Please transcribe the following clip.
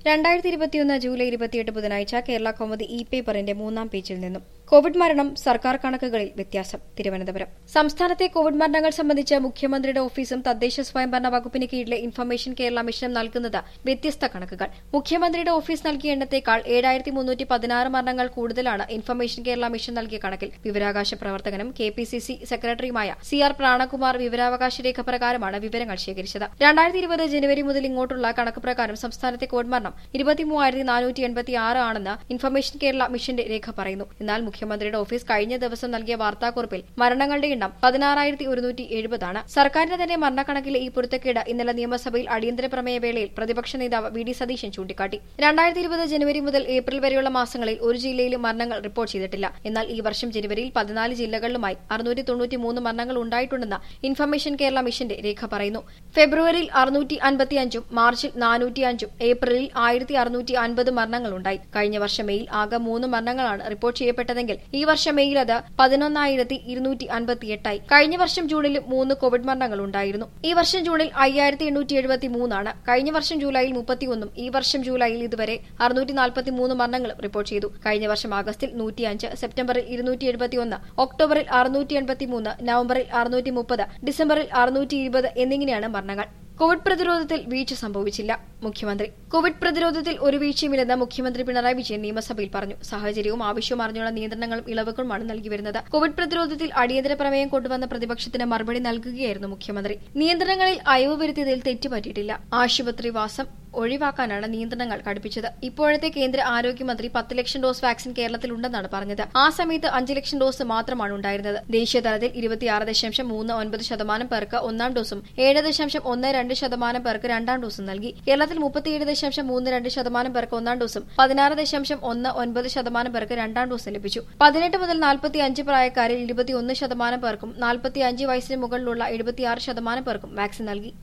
രണ്ടായിരത്തി ഇരുപത്തിയൊന്ന് ജൂലൈ ഇരുപത്തിയെട്ട് ബുധനാഴ്ച കേരള കൗമുദി ഇ പേപ്പറിന്റെ മൂന്നാം പേജിൽ നിന്നും കോവിഡ് മരണം സർക്കാർ കണക്കുകളിൽ വ്യത്യാസം തിരുവനന്തപുരം സംസ്ഥാനത്തെ കോവിഡ് മരണങ്ങൾ സംബന്ധിച്ച് മുഖ്യമന്ത്രിയുടെ ഓഫീസും തദ്ദേശ സ്വയംഭരണ വകുപ്പിന് കീഴിലെ ഇൻഫർമേഷൻ കേരള മിഷനും നൽകുന്നത് വ്യത്യസ്ത കണക്കുകൾ മുഖ്യമന്ത്രിയുടെ ഓഫീസ് നൽകിയ എണ്ണത്തേക്കാൾ ഏഴായിരത്തി മുന്നൂറ്റി പതിനാറ് മരണങ്ങൾ കൂടുതലാണ് ഇൻഫർമേഷൻ കേരള മിഷൻ നൽകിയ കണക്കിൽ വിവരാവകാശ പ്രവർത്തകനും കെ പി സി സി സെക്രട്ടറിയുമായ സി ആർ പ്രാണകുമാർ വിവരാവകാശ രേഖ പ്രകാരമാണ് വിവരങ്ങൾ ശേഖരിച്ചത് രണ്ടായിരത്തി ഇരുപത് ജനുവരി മുതൽ ഇങ്ങോട്ടുള്ള കണക്ക് പ്രകാരം സംസ്ഥാനത്തെ കോവിഡ് മരണം ഇരുപത്തിമൂവായിരത്തി നാനൂറ്റി എൺപത്തി ആറ് ആണെന്ന് ഇൻഫർമേഷൻ കേരള മിഷന്റെ രേഖ പറയുന്നു എന്നാൽ മുഖ്യമന്ത്രിയുടെ ഓഫീസ് കഴിഞ്ഞ ദിവസം നൽകിയ വാർത്താക്കുറിപ്പിൽ മരണങ്ങളുടെ എണ്ണം പതിനാറായിരത്തി ഒരുന്നൂറ്റി എഴുപതാണ് സർക്കാരിന്റെ തന്നെ മരണക്കണക്കിലെ ഈ പൊരുത്തക്കേട് ഇന്നലെ നിയമസഭയിൽ അടിയന്തര പ്രമേയ വേളയിൽ പ്രതിപക്ഷ നേതാവ് വി ഡി സതീശൻ ചൂണ്ടിക്കാട്ടി രണ്ടായിരത്തി ഇരുപത് ജനുവരി മുതൽ ഏപ്രിൽ വരെയുള്ള മാസങ്ങളിൽ ഒരു ജില്ലയിലും മരണങ്ങൾ റിപ്പോർട്ട് ചെയ്തിട്ടില്ല എന്നാൽ ഈ വർഷം ജനുവരിയിൽ പതിനാല് ജില്ലകളിലുമായി അറുന്നൂറ്റി തൊണ്ണൂറ്റി മൂന്ന് മരണങ്ങൾ ഉണ്ടായിട്ടുണ്ടെന്ന് ഇൻഫർമേഷൻ കേരള മിഷന്റെ രേഖ പറയുന്നു ഫെബ്രുവരിയിൽ അറുന്നൂറ്റി അൻപത്തിയഞ്ചും മാർച്ചിൽ നാനൂറ്റിയഞ്ചും ഏപ്രിലിൽ ആയിരത്തി അറുന്നൂറ്റി അൻപത് മരണങ്ങളുണ്ടായി കഴിഞ്ഞ വർഷം മെയിൽ ആകെ മൂന്ന് മരണങ്ങളാണ് റിപ്പോർട്ട് ചെയ്യപ്പെട്ടതെങ്കിൽ ഈ വർഷം മെയിൽ അത് പതിനൊന്നായിരത്തി ഇരുന്നൂറ്റി അൻപത്തിയെട്ടായി കഴിഞ്ഞ വർഷം ജൂണിലും മൂന്ന് കോവിഡ് മരണങ്ങൾ ഉണ്ടായിരുന്നു ഈ വർഷം ജൂണിൽ അയ്യായിരത്തി എണ്ണൂറ്റി എഴുപത്തി മൂന്നാണ് കഴിഞ്ഞ വർഷം ജൂലൈയിൽ മുപ്പത്തിയൊന്നും ഈ വർഷം ജൂലൈയിൽ ഇതുവരെ അറുന്നൂറ്റി നാൽപ്പത്തി മൂന്ന് മരണങ്ങളും റിപ്പോർട്ട് ചെയ്തു കഴിഞ്ഞ വർഷം ആഗസ്റ്റിൽ നൂറ്റിയഞ്ച് സെപ്റ്റംബറിൽ ഇരുന്നൂറ്റി എഴുപത്തിയൊന്ന് ഒക്ടോബറിൽ അറുന്നൂറ്റി എൺപത്തിമൂന്ന് നവംബറിൽ അറുന്നൂറ്റി മുപ്പത് ഡിസംബറിൽ അറുന്നൂറ്റി ഇരുപത് എന്നിങ്ങനെയാണ് മരണങ്ങൾ കോവിഡ് പ്രതിരോധത്തിൽ വീഴ്ച സംഭവിച്ചില്ല മുഖ്യമന്ത്രി കോവിഡ് പ്രതിരോധത്തിൽ ഒരു വീഴ്ചയുമില്ലെന്ന് മുഖ്യമന്ത്രി പിണറായി വിജയൻ നിയമസഭയിൽ പറഞ്ഞു സാഹചര്യവും ആവശ്യവും അറിഞ്ഞുള്ള നിയന്ത്രണങ്ങളും ഇളവുകളുമാണ് നൽകി വരുന്നത് കോവിഡ് പ്രതിരോധത്തിൽ അടിയന്തര പ്രമേയം കൊണ്ടുവന്ന പ്രതിപക്ഷത്തിന് മറുപടി നൽകുകയായിരുന്നു മുഖ്യമന്ത്രി നിയന്ത്രണങ്ങളിൽ അയവ് വരുത്തിയതിൽ തെറ്റുപറ്റിയിട്ടില്ല ആശുപത്രിവാസം ഒഴിവാക്കാനാണ് നിയന്ത്രണങ്ങൾ കടുപ്പിച്ചത് ഇപ്പോഴത്തെ കേന്ദ്ര ആരോഗ്യമന്ത്രി പത്ത് ലക്ഷം ഡോസ് വാക്സിൻ കേരളത്തിലുണ്ടെന്നാണ് പറഞ്ഞത് ആ സമയത്ത് അഞ്ച് ലക്ഷം ഡോസ് മാത്രമാണ് ഉണ്ടായിരുന്നത് ദേശീയ തലത്തിൽ ഇരുപത്തിയാറ് ദശാംശം മൂന്ന് ഒൻപത് ശതമാനം പേർക്ക് ഒന്നാം ഡോസും ഏഴ് ദശാംശം ഒന്ന് രണ്ട് ശതമാനം പേർക്ക് രണ്ടാം ഡോസും നൽകി കേരളത്തിൽ മുപ്പത്തിയേഴ് ദശാംശം മൂന്ന് രണ്ട് ശതമാനം പേർക്ക് ഒന്നാം ഡോസും പതിനാറ് ദശാംശം ഒന്ന് ഒൻപത് ശതമാനം പേർക്ക് രണ്ടാം ഡോസും ലഭിച്ചു പതിനെട്ട് മുതൽ നാൽപ്പത്തി അഞ്ച് പ്രായക്കാരിൽ ഇരുപത്തിയൊന്ന് ശതമാനം പേർക്കും നാൽപ്പത്തി അഞ്ച് വയസ്സിന് മുകളിലുള്ള എഴുപത്തിയാറ് ശതമാനം പേർക്കും വാക്സിൻ നൽകി